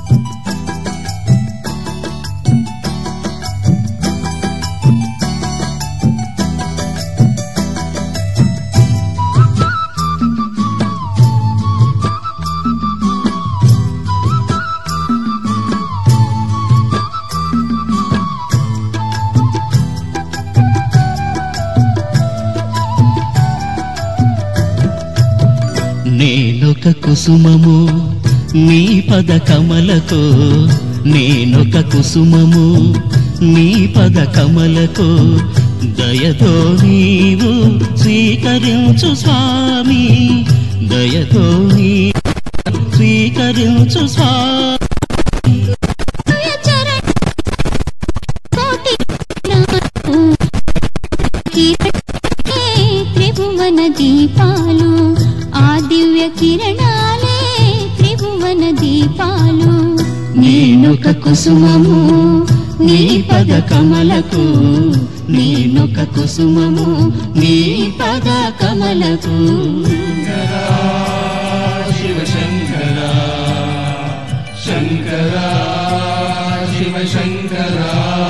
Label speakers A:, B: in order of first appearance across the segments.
A: నేనొక కుసుమము నీ పద కమలకు నేనొక కుసుమము నీ పద కమలకు దయతో నీవు స్వీకరించు స్వామి దయతో నీ స్వీకరించు స్వామి
B: చరణ కోటి కిరణే త్రిభువన దీపాలు ఆ దివ్య కిరణాలే త్రిభువన దీపాలు
A: నేనొక కుసుమము నీ పద కమలకు నేనొక కుసుమము నీ పద కమలకు
C: శివ శంకర శంకర శివ శంకర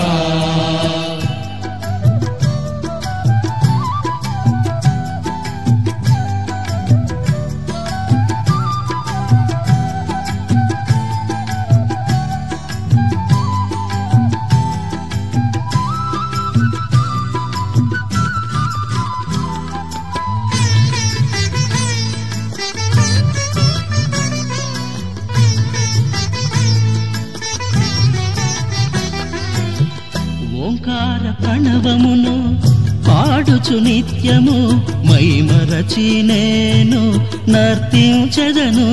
A: ఓంకార ప్రణవమును పాడుచు నిత్యము మైమరచి నేను నర్తించదను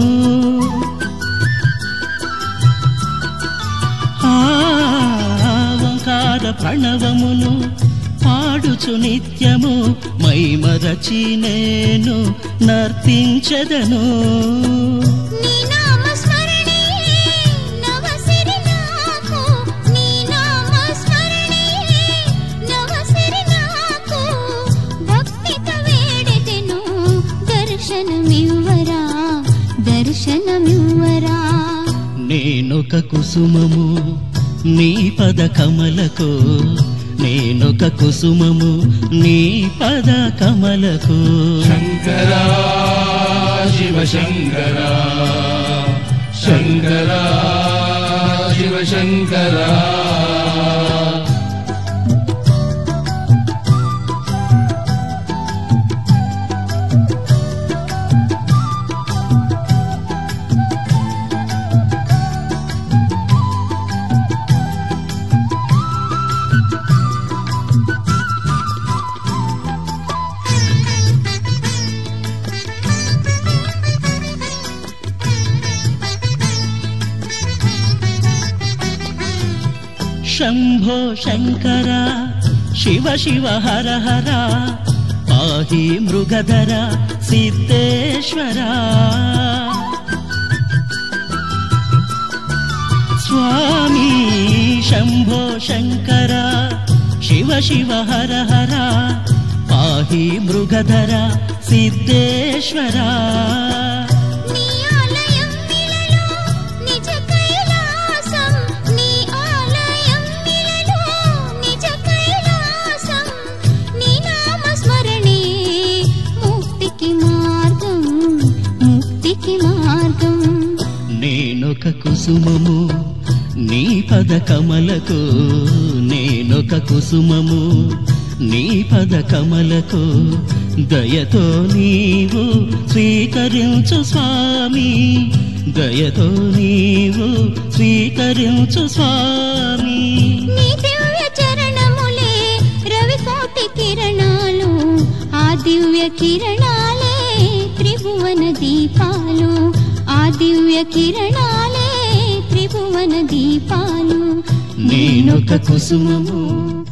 A: ఆ, ఓంకార ప్రణవమును పాడుచు నిత్యము మైమరచి నేను నర్తించదను
B: నీ నామ స్మరణే నవ సిరి నాకు నీ నామ స్మరణే నవ సిరి నాకు భక్తితో వేడెదెను దర్శనమివ్వరా దర్శనమివ్వరా
A: నేనొక కుసుమము నీ పద కమలకు నేనొక కుసుమము నీ పద కమలకు
C: శంకర శివ శంకర శంకర శివ శంకర
A: శంభో శంకర శివ శివ హర హర పాహి మృగధర సిద్ధేశ్వర స్వామి శంభో శంకర శివ శివ హర హర పాహి మృగధర సిద్ధేశ్వర
B: నీ ఆలయం నిలలో నిజ కైలాసం నీ ఆలయం నిలలో నిజ కైలాసం నీ నామ స్మరణే ముక్తికి మార్గం ముక్తికి మార్గం
A: నేనొక కుసుమము నీ పద కమలకు నేనొక కుసుమము నీ పద కమలకు దయతో నీవు స్వీకరించు స్వామి దయతో నీవు స్వీకరించు స్వామి
B: నీ దివ్య చరణములే రవికోటి కిరణాలు ఆ దివ్య కిరణాలే త్రిభువన దీపాలు ఆ దివ్య కిరణాలే త్రిభువన దీపాలు
A: నేనొక కుసుమము